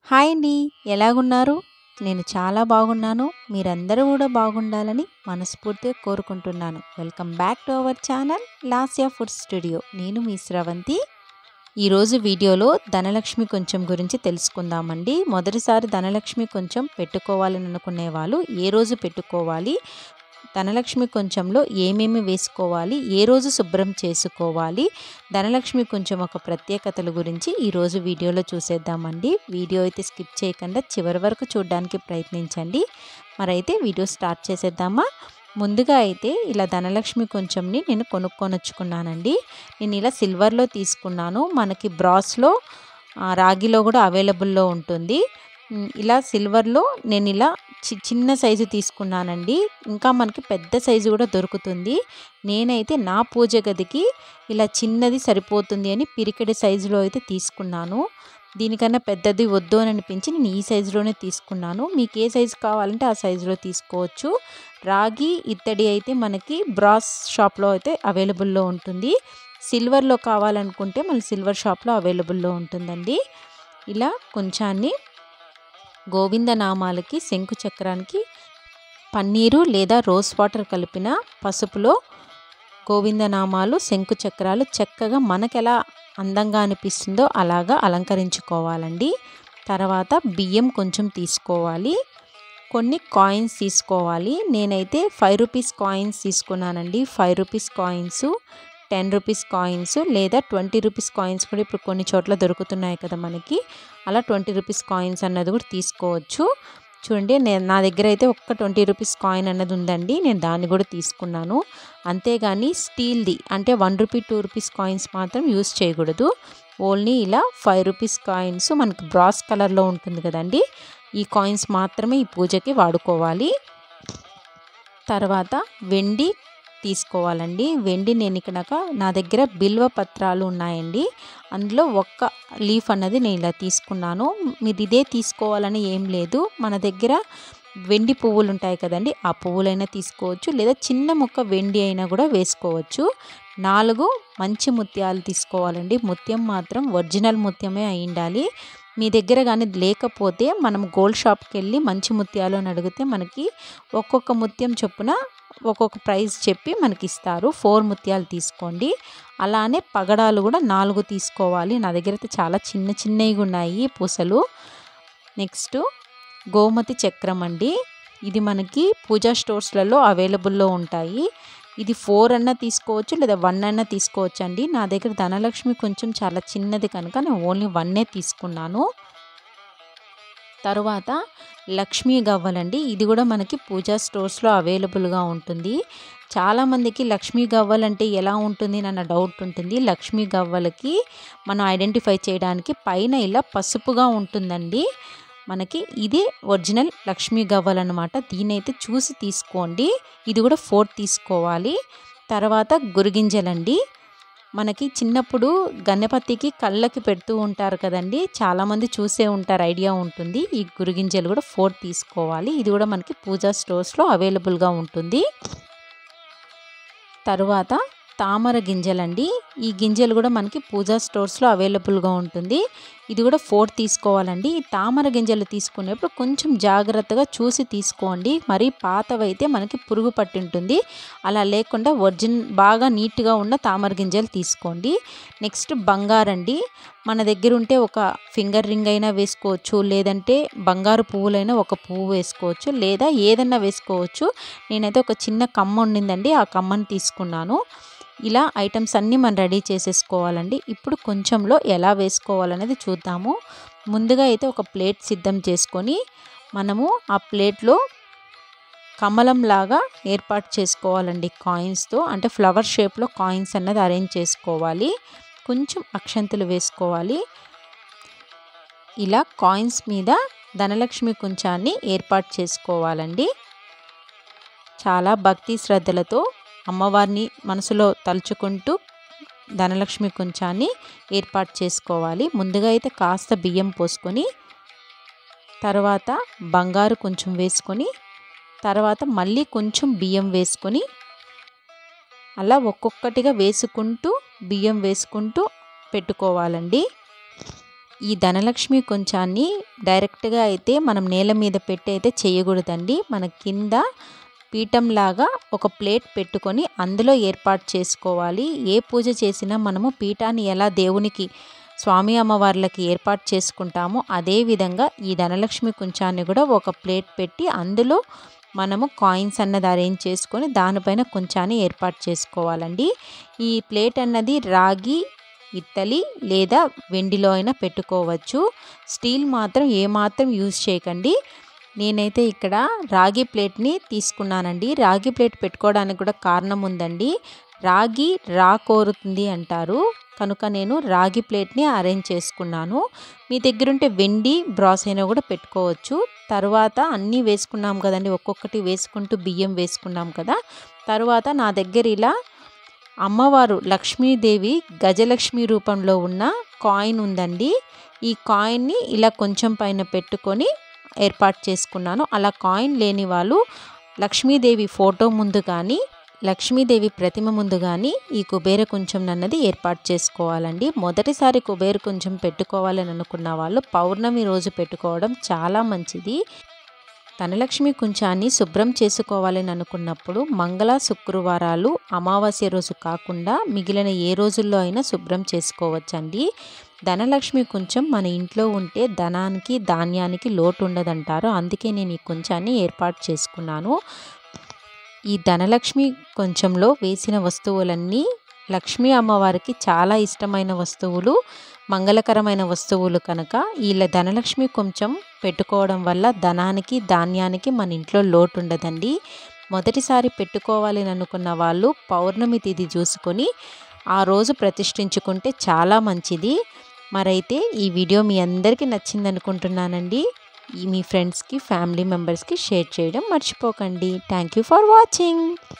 hi అండి ఎలాగున్నారు నేను చాలా బాగున్నాను మీరందరూ కూడా బాగుండాలని మనస్ఫూర్తిగా కోరుకుంటున్నాను welcome back to our channel Lasya food studio నేను మీ స్రవంతి ఈరోజు వీడియోలో ధనలక్ష్మి కొంచెం గురించి తెలుసుకుందామండి మొదటిసారి ధనలక్ష్మి కొంచెం పెట్టుకోవాలని అనుకునే వాళ్ళు ఏ రోజు పెట్టుకోవాలి ధనలక్ష్మి కొంచెంలో ఏమేమి వేసుకోవాలి ఏ రోజు శుభ్రం చేసుకోవాలి ధనలక్ష్మి కొంచెం ఒక ప్రత్యేకతల గురించి ఈరోజు వీడియోలో చూసేద్దామండి వీడియో అయితే స్కిప్ చేయకుండా చివరి వరకు చూడడానికి ప్రయత్నించండి మరైతే వీడియో స్టార్ట్ చేసేద్దామా ముందుగా అయితే ఇలా ధనలక్ష్మి కొంచెంని నేను కొనుక్కొని వచ్చుకున్నానండి నేను ఇలా సిల్వర్లో తీసుకున్నాను మనకి బ్రాస్లో రాగిలో కూడా అవైలబుల్లో ఉంటుంది ఇలా సిల్వర్లో నేను ఇలా చి చిన్న సైజు తీసుకున్నానండి ఇంకా మనకి పెద్ద సైజు కూడా దొరుకుతుంది నేనైతే నా పూజ గదికి ఇలా చిన్నది సరిపోతుంది అని పిరికెడి సైజులో అయితే తీసుకున్నాను దీనికన్నా పెద్దది వద్దు అని అనిపించి నేను ఈ సైజులోనే తీసుకున్నాను మీకు ఏ సైజు కావాలంటే ఆ సైజులో తీసుకోవచ్చు రాగి ఇత్తడి అయితే మనకి బ్రాస్ షాప్లో అయితే అవైలబుల్లో ఉంటుంది సిల్వర్లో కావాలనుకుంటే మళ్ళీ సిల్వర్ షాప్లో అవైలబుల్లో ఉంటుందండి ఇలా కొంచాన్ని గోవిందనామాలకి శంకు చక్రానికి పన్నీరు లేదా రోజ్ వాటర్ కలిపిన పసుపులో గోవిందనామాలు శంకు చక్రాలు చక్కగా మనకెలా అందంగా అనిపిస్తుందో అలాగా అలంకరించుకోవాలండి తర్వాత బియ్యం కొంచెం తీసుకోవాలి కొన్ని కాయిన్స్ తీసుకోవాలి నేనైతే ఫైవ్ రూపీస్ కాయిన్స్ తీసుకున్నానండి five rupees coins ten rupees coins లేదా ట్వంటీ రూపీస్ కాయిన్స్ కూడా ఇప్పుడు కొన్ని చోట్ల దొరుకుతున్నాయి కదా మనకి అలా ట్వంటీ రూపీస్ కాయిన్స్ అన్నది కూడా తీసుకోవచ్చు చూడండి నేను నా దగ్గర అయితే ఒక్క ట్వంటీ రూపీస్ కాయిన్ అన్నది ఉందండి నేను దాన్ని కూడా తీసుకున్నాను అంతేగాని స్టీల్ది అంటే one rupee two rupees coins మాత్రం యూస్ చేయకూడదు ఓన్లీ ఇలా ఫైవ్ రూపీస్ కాయిన్స్ మనకి బ్రాస్ కలర్లో ఉంటుంది కదండి ఈ కాయిన్స్ మాత్రమే ఈ పూజకి వాడుకోవాలి తర్వాత వెండి తీసుకోవాలండి వెండి నేను ఇక్కడ నా దగ్గర బిల్వ పత్రాలు ఉన్నాయండి అందులో ఒక్క లీఫ్ అన్నది నేను ఇలా తీసుకున్నాను మీరు ఇదే తీసుకోవాలని ఏం లేదు మన దగ్గర వెండి పువ్వులు ఉంటాయి కదండి ఆ పువ్వులైనా తీసుకోవచ్చు లేదా చిన్న ముక్క వెండి అయినా కూడా వేసుకోవచ్చు నాలుగు మంచి ముత్యాలు తీసుకోవాలండి ముత్యం మాత్రం ఒరిజినల్ ముత్యమే అయి ఉండాలి మీ దగ్గర కానీ లేకపోతే మనం గోల్డ్ షాప్కి వెళ్ళి మంచి ముత్యాలు అని అడిగితే మనకి ఒక్కొక్క ముత్యం చొప్పున ఒక్కొక్క ప్రైస్ చెప్పి మనకి ఇస్తారు ఫోర్ ముత్యాలు తీసుకోండి అలానే పగడాలు కూడా నాలుగు తీసుకోవాలి నా దగ్గర అయితే చాలా చిన్న చిన్నవి ఉన్నాయి పూసలు నెక్స్ట్ గోమతి చక్రం అండి ఇది మనకి పూజా స్టోర్స్లలో అవైలబుల్లో ఉంటాయి ఇది ఫోర్ అన్న తీసుకోవచ్చు లేదా వన్ అన్న తీసుకోవచ్చు అండి నా దగ్గర ధనలక్ష్మి కొంచెం చాలా చిన్నది కనుక నేను ఓన్లీ వన్నే తీసుకున్నాను తరువాత లక్ష్మీ గవ్వలండి ఇది కూడా మనకి పూజా స్టోర్స్లో అవైలబుల్గా ఉంటుంది చాలామందికి లక్ష్మీ గవ్వలంటే ఎలా ఉంటుంది అన్న డౌట్ ఉంటుంది లక్ష్మీ గవ్వలకి మనం ఐడెంటిఫై చేయడానికి పైన ఇలా పసుపుగా ఉంటుందండి మనకి ఇది ఒరిజినల్ లక్ష్మీ గవ్వలు అనమాట దీనైతే చూసి తీసుకోండి ఇది కూడా ఫోర్ తీసుకోవాలి తర్వాత గురిగింజలండి మనకి చిన్నప్పుడు గణపతికి కళ్ళకి పెడుతూ ఉంటారు కదండి చాలామంది చూసే ఉంటారు ఐడియా ఉంటుంది ఈ గురిగింజలు కూడా ఫోర్ తీసుకోవాలి ఇది కూడా మనకి పూజా స్టోర్స్లో అవైలబుల్గా ఉంటుంది తరువాత తామర గింజలండి ఈ గింజలు కూడా మనకి పూజా స్టోర్స్లో అవైలబుల్గా ఉంటుంది ఇది కూడా ఫోర్ తీసుకోవాలండి ఈ తామర గింజలు తీసుకునేప్పుడు కొంచెం జాగ్రత్తగా చూసి తీసుకోండి మరి పాతవైతే మనకి పురుగు పట్టింటుంది అలా లేకుండా ఒరిజిన్ బాగా నీట్గా ఉన్న తామర గింజలు తీసుకోండి నెక్స్ట్ బంగారండి మన దగ్గర ఉంటే ఒక ఫింగర్ రింగ్ అయినా వేసుకోవచ్చు లేదంటే బంగారు పువ్వులైనా ఒక పువ్వు వేసుకోవచ్చు లేదా ఏదన్నా వేసుకోవచ్చు నేనైతే ఒక చిన్న కమ్మ ఉండిందండి ఆ కమ్మని తీసుకున్నాను ఇలా ఐటమ్స్ అన్నీ మనం రెడీ చేసేసుకోవాలండి ఇప్పుడు కొంచెంలో ఎలా వేసుకోవాలనేది చూద్దాము ముందుగా అయితే ఒక ప్లేట్ సిద్ధం చేసుకొని మనము ఆ ప్లేట్లో కమలం లాగా ఏర్పాటు చేసుకోవాలండి కాయిన్స్తో అంటే ఫ్లవర్ షేప్లో కాయిన్స్ అన్నది అరేంజ్ చేసుకోవాలి కొంచెం అక్షంతులు వేసుకోవాలి ఇలా కాయిన్స్ మీద ధనలక్ష్మి కుంచాన్ని ఏర్పాటు చేసుకోవాలండి చాలా భక్తి శ్రద్ధలతో అమ్మవారిని మనసులో తలుచుకుంటూ ధనలక్ష్మి కుంచాన్ని ఏర్పాటు చేసుకోవాలి ముందుగా అయితే కాస్త బియ్యం పోసుకొని తర్వాత బంగారు కొంచెం వేసుకొని తర్వాత మళ్ళీ కొంచెం బియ్యం వేసుకొని అలా ఒక్కొక్కటిగా వేసుకుంటూ బియ్యం వేసుకుంటూ పెట్టుకోవాలండి ఈ ధనలక్ష్మి కొంచాన్ని డైరెక్ట్గా అయితే మనం నేల మీద పెట్టి అయితే చేయకూడదండి మన కింద పీఠంలాగా ఒక ప్లేట్ పెట్టుకొని అందులో ఏర్పాటు చేసుకోవాలి ఏ పూజ చేసినా మనము పీఠాన్ని ఎలా దేవునికి స్వామి అమ్మవార్లకి ఏర్పాటు చేసుకుంటామో అదేవిధంగా ఈ ధనలక్ష్మి కుంచాన్ని కూడా ఒక ప్లేట్ పెట్టి అందులో మనము కాయిన్స్ అన్నది అరేంజ్ చేసుకొని దానిపైన కొంచాన్ని ఏర్పాటు చేసుకోవాలండి ఈ ప్లేట్ అన్నది రాగి ఇత్తలి లేదా వెండిలో అయినా పెట్టుకోవచ్చు స్టీల్ మాత్రం ఏమాత్రం యూజ్ చేయకండి నేనైతే ఇక్కడ రాగి ప్లేట్ని తీసుకున్నానండి రాగి ప్లేట్ పెట్టుకోవడానికి కూడా కారణం ఉందండి రాగి రా కోరుతుంది అంటారు కనుక నేను రాగి ప్లేట్ని అరేంజ్ చేసుకున్నాను మీ దగ్గర ఉంటే వెండి బ్రాస్ అయినా కూడా పెట్టుకోవచ్చు తర్వాత అన్నీ వేసుకున్నాం కదండి ఒక్కొక్కటి వేసుకుంటూ బియ్యం వేసుకున్నాం కదా తర్వాత నా దగ్గర ఇలా అమ్మవారు లక్ష్మీదేవి గజలక్ష్మి రూపంలో ఉన్న కాయిన్ ఉందండి ఈ కాయిన్ని ఇలా కొంచెం పైన పెట్టుకొని ఏర్పాటు చేసుకున్నాను అలా కాయిన్ లేని వాళ్ళు లక్ష్మీదేవి ఫోటో ముందు కానీ లక్ష్మీదేవి ప్రతిమ ముందు కానీ ఈ కుబేర కొంచెం అన్నది ఏర్పాటు చేసుకోవాలండి మొదటిసారి కుబేర కొంచెం పెట్టుకోవాలని అనుకున్న వాళ్ళు పౌర్ణమి రోజు పెట్టుకోవడం చాలా మంచిది ధనలక్ష్మి కుంచాన్ని శుభ్రం చేసుకోవాలని అనుకున్నప్పుడు మంగళ శుక్రవారాలు అమావాస్య రోజు కాకుండా మిగిలిన ఏ రోజుల్లో అయినా శుభ్రం చేసుకోవచ్చండి ధనలక్ష్మి కొంచెం మన ఇంట్లో ఉంటే ధనానికి ధాన్యానికి లోటు ఉండదంటారు అందుకే నేను ఈ కొంచాన్ని ఏర్పాటు చేసుకున్నాను ఈ ధనలక్ష్మి కొంచెంలో వేసిన వస్తువులన్నీ లక్ష్మీ అమ్మవారికి చాలా ఇష్టమైన వస్తువులు మంగళకరమైన వస్తువులు కనుక వీళ్ళ ధనలక్ష్మి కొంచెం పెట్టుకోవడం వల్ల ధనానికి ధాన్యానికి మన ఇంట్లో లోటు ఉండదండి మొదటిసారి పెట్టుకోవాలని అనుకున్న వాళ్ళు పౌర్ణమి తిథి చూసుకొని ఆ రోజు ప్రతిష్ఠించుకుంటే చాలా మంచిది మరైతే ఈ వీడియో మీ అందరికీ నచ్చింది అనుకుంటున్నానండి మీ ఫ్రెండ్స్కి ఫ్యామిలీ మెంబర్స్కి షేర్ చేయడం మర్చిపోకండి థ్యాంక్ యూ ఫర్ వాచింగ్